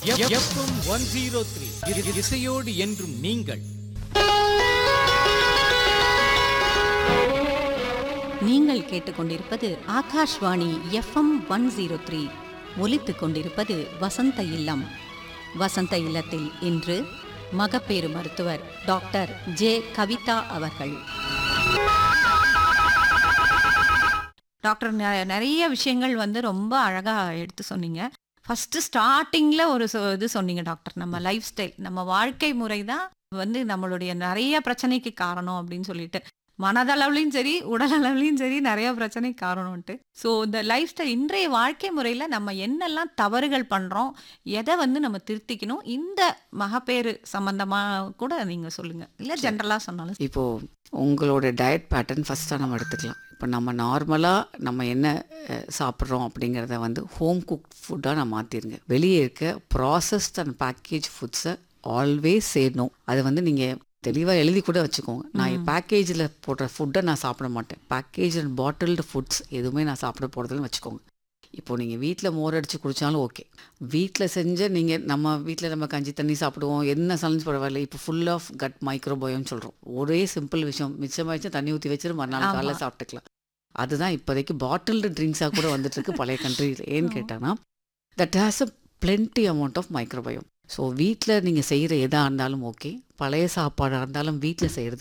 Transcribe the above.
FM one zero three இசையோடு என்றும் நீங்கள் நீங்கள் கேட்டுக்கொண்டிருப்பது Akashvani FM one zero three ஒலித்துக் கொண்டிருப்பது வசந்த இல்லம் வசந்த இல்லத்தில் இன்று மகப்பேறு மருத்துவர் டாக்டர் ஜே கவிதா அவர்கள் டாக்டர் நெ- நிறைய விஷயங்கள் வந்து ரொம்ப அழகா எடுத்து சொன்னீங்க ஃபர்ஸ்ட் ஸ்டார்டிங்ல ஒரு சொ- இது சொன்னீங்க டாக்டர் நம்ம லைஃப் ஸ்டைல் நம்ம வாழ்க்கை முறை தான் வந்து நம்மளுடைய நிறைய பிரச்சனைக்கு காரணம் அப்படின்னு சொல்லிட்டு மனதளவுலையும் சரி உடல் அளவுலையும் சரி நிறைய பிரச்சனைக்கு காரணம்ட்டு ஸோ இந்த லைஃப் ஸ்டைல் இன்றைய வாழ்க்கை முறையில் நம்ம என்னெல்லாம் தவறுகள் பண்ணுறோம் எதை வந்து நம்ம திருத்திக்கணும் இந்த மகப்பேறு சம்பந்தமாக கூட நீங்கள் சொல்லுங்கள் இல்லை ஜென்ரலாக சொன்னாலும் இப்போ உங்களோட டயட் பேட்டர்ன் ஃபஸ்ட்டாக நம்ம எடுத்துக்கலாம் இப்போ நம்ம நார்மலாக நம்ம என்ன அஹ், சாப்பிட்றோம் அப்படிங்கிறத வந்து ஹோம் குக் ஃபுட்டாக நான் மாற்றிருங்க வெளியே இருக்க ப்ராசஸ்ட் அண்ட் பேக்கேஜ் ஃபுட்ஸை ஆல்வேஸ் சேரணும் அதை வந்து நீங்கள் தெளிவாக எழுதி கூட வச்சுக்கோங்க நான் பேக்கேஜில் போடுற ஃபுட்டை நான் சாப்பிட மாட்டேன் பேக்கேஜ் அண்ட் பாட்டில்டு ஃபுட்ஸ் எதுவுமே நான் சாப்பிட போகிறதுன்னு வச்சுக்கோங்க இப்போ நீங்கள் வீட்டில் மோர் அடித்து குடித்தாலும் ஓகே வீட்டில் செஞ்ச நீங்கள் நம்ம வீட்டில் நம்ம கஞ்சி தண்ணி சாப்பிடுவோம் என்ன சலஞ்சு பரவாயில்ல இப்போ ஃபுல் ஆஃப் கட் மைக்ரோபயோம்னு சொல்கிறோம் ஒரே சிம்பிள் விஷயம் மிச்சமாயிடுச்சு தண்ணி ஊற்றி வச்சுட்டு மறுநாள் ஆமா. காலைல சாப்பிட்டுக்கலாம் அதுதான் இப்போதைக்கு பாட்டில்டு ட்ரிங்க்ஸாக கூட வந்துட்டு இருக்கு பழைய கண்ட்ரியில் ஏன்னு கேட்டான்னா that has a plenty amount of microbiome so வீட்டில் நீங்கள் செய்கிற எதாக இருந்தாலும் ஓகே பழைய சாப்பாடாக இருந்தாலும் வீட்டில் செய்கிறது